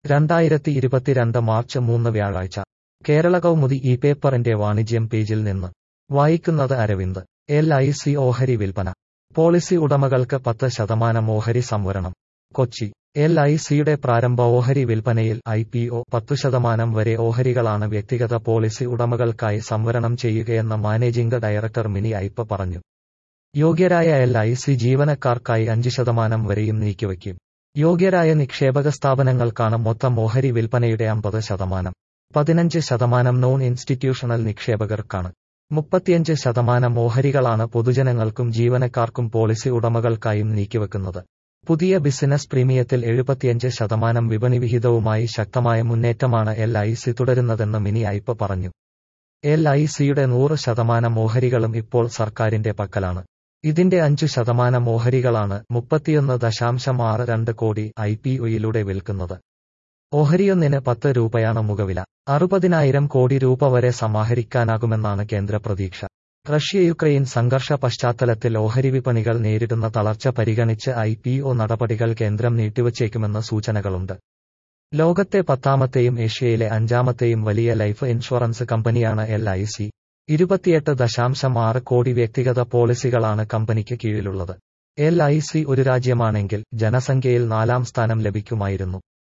രണ്ടായിരത്തി ഇരുപത്തിരണ്ട് മാർച്ച് മൂന്ന് വ്യാഴാഴ്ച കേരള കൗമുദി ഈ പേപ്പറിന്റെ വാണിജ്യം പേജിൽ നിന്ന് വായിക്കുന്നത് അരവിന്ദ് എൽ ഐ സി ഓഹരി വിൽപ്പന പോളിസി ഉടമകൾക്ക് പത്ത് ശതമാനം ഓഹരി സംവരണം കൊച്ചി എൽ ഐ സിയുടെ പ്രാരംഭ ഓഹരി വിൽപ്പനയിൽ ഐ പി ഒ പത്തു ശതമാനം വരെ ഓഹരികളാണ് വ്യക്തിഗത പോളിസി ഉടമകൾക്കായി സംവരണം ചെയ്യുകയെന്ന് മാനേജിംഗ് ഡയറക്ടർ മിനി ഐപ്പ് പറഞ്ഞു യോഗ്യരായ എൽ ഐ സി ജീവനക്കാർക്കായി അഞ്ച് ശതമാനം വരെയും നീക്കിവയ്ക്കും യോഗ്യരായ നിക്ഷേപക സ്ഥാപനങ്ങൾക്കാണ് മൊത്തം ഓഹരി വിൽപ്പനയുടെ അമ്പത് ശതമാനം പതിനഞ്ച് ശതമാനം നോൺ ഇൻസ്റ്റിറ്റ്യൂഷണൽ നിക്ഷേപകർക്കാണ് മുപ്പത്തിയഞ്ച് ശതമാനം ഓഹരികളാണ് പൊതുജനങ്ങൾക്കും ജീവനക്കാർക്കും പോളിസി ഉടമകൾക്കായും നീക്കിവെക്കുന്നത് പുതിയ ബിസിനസ് പ്രീമിയത്തിൽ എഴുപത്തിയഞ്ച് ശതമാനം വിപണി വിഹിതവുമായി ശക്തമായ മുന്നേറ്റമാണ് എൽ ഐ സി തുടരുന്നതെന്ന് മിനി ഐപ്പ് പറഞ്ഞു എൽ ഐ സിയുടെ നൂറ് ശതമാനം ഓഹരികളും ഇപ്പോൾ സർക്കാരിന്റെ പക്കലാണ് ഇതിന്റെ അഞ്ചു ശതമാനം ഓഹരികളാണ് മുപ്പത്തിയൊന്ന് ദശാംശം ആറ് രണ്ട് കോടി ഐ പി ഒയിലൂടെ വിൽക്കുന്നത് ഓഹരിയൊന്നിന് പത്ത് രൂപയാണ് മുഖവില അറുപതിനായിരം കോടി രൂപ വരെ സമാഹരിക്കാനാകുമെന്നാണ് കേന്ദ്ര പ്രതീക്ഷ റഷ്യ യുക്രൈൻ സംഘർഷ പശ്ചാത്തലത്തിൽ ഓഹരി വിപണികൾ നേരിടുന്ന തളർച്ച പരിഗണിച്ച് ഐ പി ഒ നടപടികൾ കേന്ദ്രം നീട്ടിവച്ചേക്കുമെന്ന് സൂചനകളുണ്ട് ലോകത്തെ പത്താമത്തെയും ഏഷ്യയിലെ അഞ്ചാമത്തെയും വലിയ ലൈഫ് ഇൻഷുറൻസ് കമ്പനിയാണ് എൽ ഐ സി ഇരുപത്തിയെട്ട് ദശാംശം ആറ് കോടി വ്യക്തിഗത പോളിസികളാണ് കമ്പനിക്ക് കീഴിലുള്ളത് എൽ ഐ സി ഒരു രാജ്യമാണെങ്കിൽ ജനസംഖ്യയിൽ നാലാം സ്ഥാനം ലഭിക്കുമായിരുന്നു